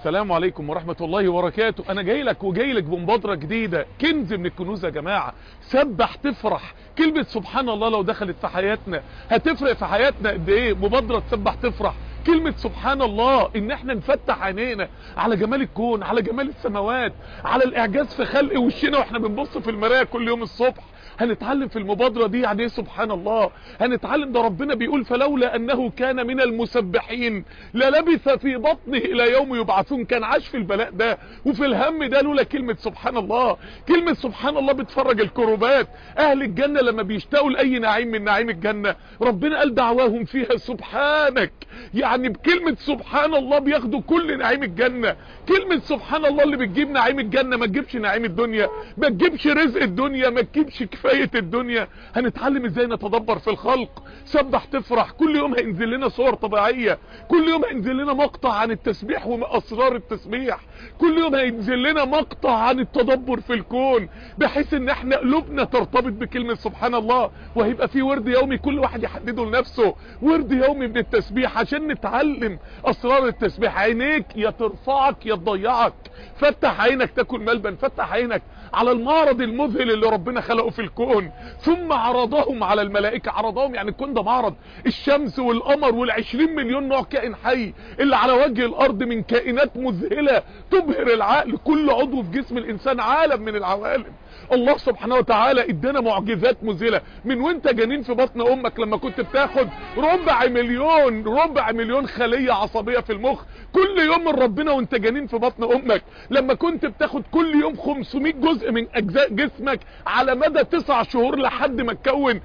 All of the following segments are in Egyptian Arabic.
السلام عليكم ورحمة الله وبركاته انا جاي لك وجاي لك بمبادرة جديدة كنز من الكنوز يا جماعة سبح تفرح كلمة سبحان الله لو دخلت في حياتنا هتفرق في حياتنا قد ايه مبادرة تسبح تفرح كلمة سبحان الله ان احنا نفتح عينينا على جمال الكون على جمال السماوات على الاعجاز في خلق وشنا واحنا بنبص في المراية كل يوم الصبح هنتعلم في المبادرة دي يعني ايه سبحان الله هنتعلم ده ربنا بيقول فلولا انه كان من المسبحين للبث في بطنه الى يوم يبعثون كان عاش في البلاء ده وفي الهم ده لولا كلمة سبحان الله كلمة سبحان الله بتفرج الكروبات اهل الجنة لما بيشتاقوا لاي نعيم من نعيم الجنة ربنا قال دعواهم فيها سبحانك يعني بكلمة سبحان الله بياخدوا كل نعيم الجنة كلمة سبحان الله اللي بتجيب نعيم الجنة ما تجيبش نعيم الدنيا ما تجيبش رزق الدنيا ما تجيبش كفاية الدنيا هنتعلم ازاي نتدبر في الخلق سبح تفرح كل يوم هينزل لنا صور طبيعية كل يوم هينزل لنا مقطع عن التسبيح واسرار التسبيح كل يوم هينزل لنا مقطع عن التدبر في الكون بحيث ان احنا قلوبنا ترتبط بكلمة سبحان الله وهيبقى في ورد يومي كل واحد يحدده لنفسه ورد يومي من التسبيح عشان نتعلم اسرار التسبيح عينيك يا ترفعك يا تضيعك فتح عينك تاكل ملبن فتح عينك على المعرض المذهل اللي ربنا خلقه في الكون ثم عرضهم على الملائكة عرضهم يعني الكون ده معرض الشمس والقمر والعشرين مليون نوع كائن حي اللي على وجه الارض من كائنات مذهلة تبهر العقل كل عضو في جسم الانسان عالم من العوالم الله سبحانه وتعالى ادانا معجزات مذهله من وانت جنين في بطن امك لما كنت بتاخد ربع مليون ربع مليون خلية عصبية في المخ كل يوم من ربنا وانت جنين في بطن امك لما كنت بتاخد كل يوم 500 جزء من اجزاء جسمك على مدى 9 شهور لحد ما تكون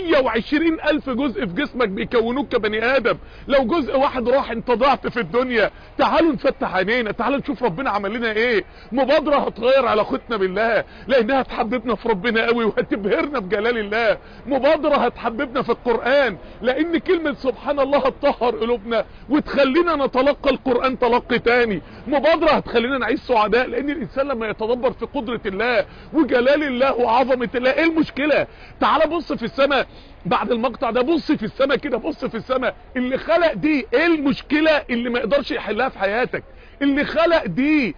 120 الف جزء في جسمك بيكونوك كبني ادم لو جزء واحد راح انت ضعت في الدنيا تعالوا نفتح عينينا تعالوا نشوف ربنا عمل لنا ايه مبادرة هتغير علاقتنا بالله لانها هتحببنا في ربنا قوي وهتبهرنا بجلال الله مبادرة هتحببنا في القرآن لان كلمة سبحان الله هتطهر قلوبنا وتخلينا نتلقى القرآن تلقي تاني مبادرة هتخلينا نعيش سعداء لان الانسان لما يتدبر في قدرة الله وجلال الله وعظمة الله ايه المشكلة تعال بص في السماء بعد المقطع ده بص في السماء كده بص في السماء اللي خلق دي ايه المشكلة اللي ما يقدرش يحلها في حياتك اللي خلق دي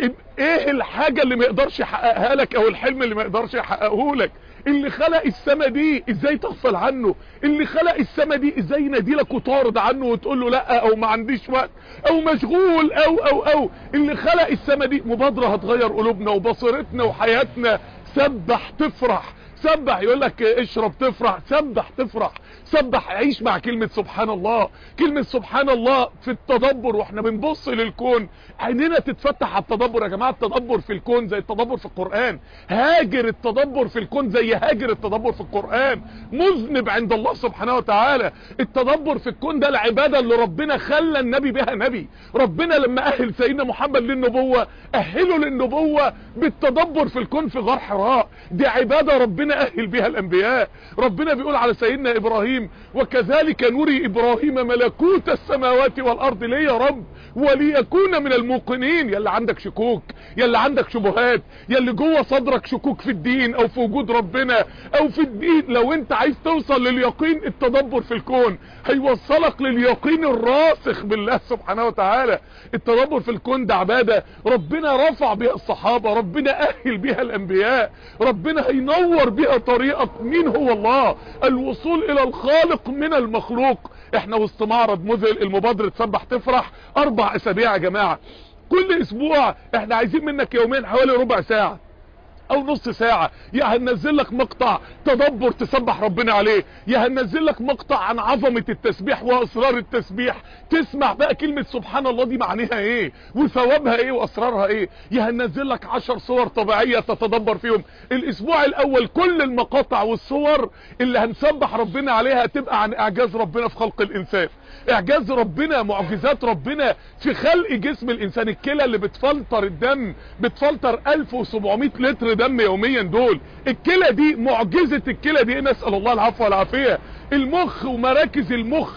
ايه الحاجة اللي ما يقدرش يحققها لك او الحلم اللي ما يقدرش يحققه لك اللي خلق السما دي ازاي تغفل عنه اللي خلق السما دي ازاي يناديلك وتعرض عنه وتقول له لا او ما عنديش وقت او مشغول او او او اللي خلق السما دي مبادرة هتغير قلوبنا وبصيرتنا وحياتنا سبح تفرح سبح يقول لك اشرب تفرح سبح تفرح سبح عيش مع كلمة سبحان الله كلمة سبحان الله في التدبر واحنا بنبص للكون عيننا تتفتح على التدبر يا جماعة التدبر في الكون زي التدبر في القرآن هاجر التدبر في الكون زي هاجر التدبر في القرآن مذنب عند الله سبحانه وتعالى التدبر في الكون ده العبادة اللي ربنا خلى النبي بها نبي ربنا لما اهل سيدنا محمد للنبوة اهله للنبوة بالتدبر في الكون في غار حراء دي عبادة ربنا اهل بها الانبياء ربنا بيقول على سيدنا ابراهيم وكذلك نري ابراهيم ملكوت السماوات والارض ليه يا رب وليكون من الموقنين يلي عندك شكوك يلي عندك شبهات يلي جوه صدرك شكوك في الدين او في وجود ربنا او في الدين لو انت عايز توصل لليقين التدبر في الكون هيوصلك لليقين الراسخ بالله سبحانه وتعالى التدبر في الكون ده عبادة ربنا رفع بها الصحابة ربنا اهل بها الانبياء ربنا هينور بها طريقك مين هو الله الوصول الى الخالق من المخلوق احنا وسط معرض مذهل المبادرة تسبح تفرح اربع اسابيع يا جماعة كل اسبوع احنا عايزين منك يومين حوالي ربع ساعة او نص ساعة يا هننزل لك مقطع تدبر تسبح ربنا عليه يا هننزل لك مقطع عن عظمة التسبيح واسرار التسبيح تسمع بقى كلمة سبحان الله دي معناها ايه وثوابها ايه واسرارها ايه يا هننزل لك عشر صور طبيعية تتدبر فيهم الاسبوع الاول كل المقاطع والصور اللي هنسبح ربنا عليها تبقى عن اعجاز ربنا في خلق الانسان اعجاز ربنا معجزات ربنا في خلق جسم الانسان الكلى اللي بتفلتر الدم بتفلتر 1700 لتر دم يوميا دول الكلى دي معجزة الكلى دي نسأل الله العفو والعافية المخ ومراكز المخ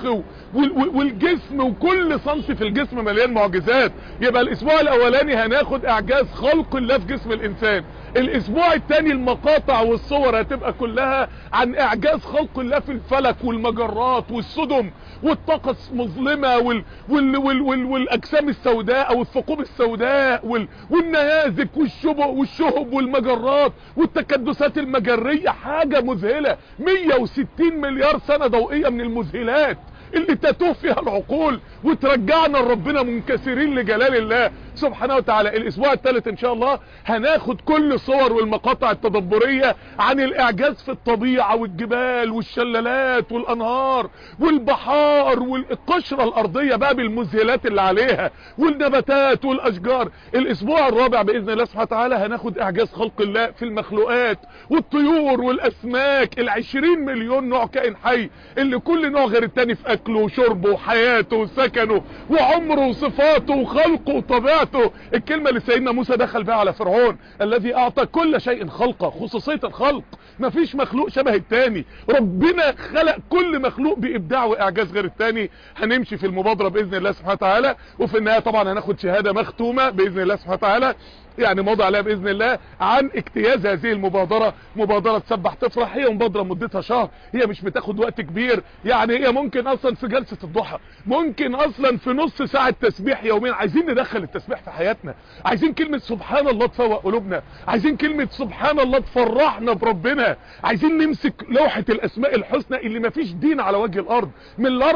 والجسم وكل صنف في الجسم مليان معجزات يبقى الاسبوع الاولاني هناخد اعجاز خلق الله في جسم الانسان الاسبوع الثاني المقاطع والصور هتبقى كلها عن اعجاز خلق الله في الفلك والمجرات والسدم والطاقة المظلمة وال وال وال وال والاجسام السوداء او الثقوب السوداء وال والنيازك والشبه والشهب والمجرات والتكدسات المجرية حاجة مذهلة 160 مليار سنة ضوئية من المذهلات اللي تتوه فيها العقول وترجعنا لربنا منكسرين لجلال الله سبحانه وتعالى الاسبوع الثالث ان شاء الله هناخد كل الصور والمقاطع التدبرية عن الاعجاز في الطبيعة والجبال والشلالات والانهار والبحار والقشرة الارضية بقى بالمذهلات اللي عليها والنباتات والاشجار الاسبوع الرابع باذن الله سبحانه وتعالى هناخد اعجاز خلق الله في المخلوقات والطيور والاسماك العشرين مليون نوع كائن حي اللي كل نوع غير التاني في اكله وشربه وحياته وسكنه وعمره وصفاته وخلقه وطبيعته الكلمة اللي سيدنا موسى دخل بها على فرعون الذي اعطى كل شيء خلقه خصوصية الخلق مفيش مخلوق شبه التاني ربنا خلق كل مخلوق بابداع واعجاز غير التاني هنمشي في المبادرة باذن الله سبحانه وتعالى وفي النهاية طبعا هناخد شهادة مختومة باذن الله سبحانه وتعالى يعني مضى عليها باذن الله عن اجتياز هذه المبادرة مبادرة تسبح تفرح هي مبادرة مدتها شهر هي مش بتاخد وقت كبير يعني هي ممكن اصلا في جلسة الضحى ممكن اصلا في نص ساعة تسبيح يوميا عايزين ندخل التسبيح في حياتنا عايزين كلمة سبحان الله تفوق قلوبنا عايزين كلمة سبحان الله تفرحنا بربنا عايزين نمسك لوحة الاسماء الحسنى اللي مفيش دين على وجه الارض من ال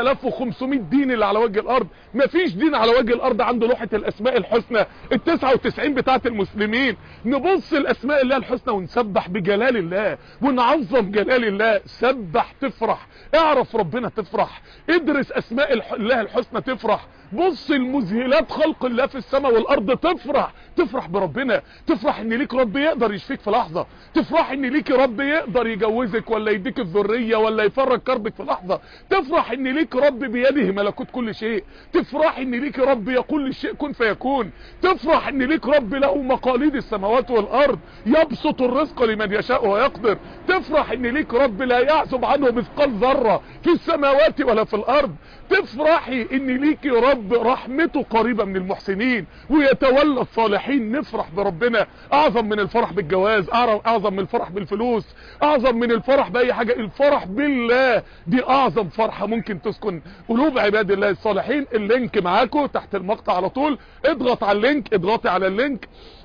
4500 دين اللي على وجه الارض مفيش دين على وجه الارض عنده لوحة الاسماء الحسنى ال 99 بتاعت المسلمين نبص الاسماء الله الحسنى ونسبح بجلال الله ونعظم جلال الله سبح تفرح اعرف ربنا تفرح ادرس اسماء الح... الله الحسنى تفرح بص المذهلات خلق الله في السماء والارض تفرح تفرح بربنا تفرح ان ليك رب يقدر يشفيك في لحظة تفرح ان ليك رب يقدر يجوزك ولا يديك الذرية ولا يفرج كربك في لحظة تفرح ان ليك رب بيده ملكوت كل شيء تفرح ان ليك رب يقول للشيء كن فيكون تفرح ان ليك رب له مقاليد السماوات والارض يبسط الرزق لمن يشاء ويقدر تفرح ان ليك رب لا يعزب عنه مثقال ذرة في السماوات ولا في الارض تفرحي ان ليك رب رحمته قريبة من المحسنين ويتولى الصالحين نفرح بربنا اعظم من الفرح بالجواز اعظم من الفرح بالفلوس اعظم من الفرح باي حاجة الفرح بالله دي اعظم فرحة ممكن تسكن قلوب عباد الله الصالحين اللينك معاكم تحت المقطع على طول اضغط على اللينك اضغطي على اللينك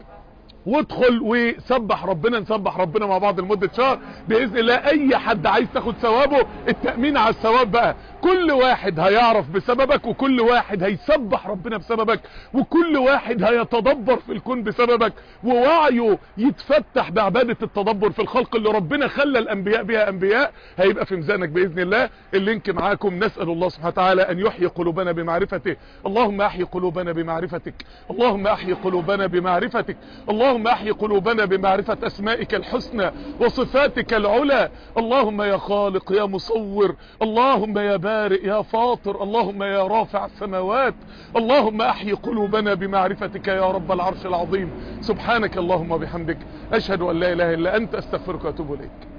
وادخل وسبح ربنا نسبح ربنا مع بعض لمدة شهر باذن الله اي حد عايز تاخد ثوابه التأمين على الثواب بقى كل واحد هيعرف بسببك وكل واحد هيسبح ربنا بسببك وكل واحد هيتدبر في الكون بسببك ووعيه يتفتح بعبادة التدبر في الخلق اللي ربنا خلى الانبياء بها انبياء هيبقى في ميزانك باذن الله اللينك معاكم نسأل الله سبحانه وتعالى ان يحيي قلوبنا بمعرفته اللهم احيي قلوبنا بمعرفتك اللهم احيي قلوبنا بمعرفتك اللهم احيي قلوبنا بمعرفة اسمائك الحسنى وصفاتك العلى اللهم يا خالق يا مصور اللهم يا بارئ يا فاطر اللهم يا رافع السماوات اللهم احيي قلوبنا بمعرفتك يا رب العرش العظيم سبحانك اللهم وبحمدك اشهد ان لا اله الا انت استغفرك واتوب اليك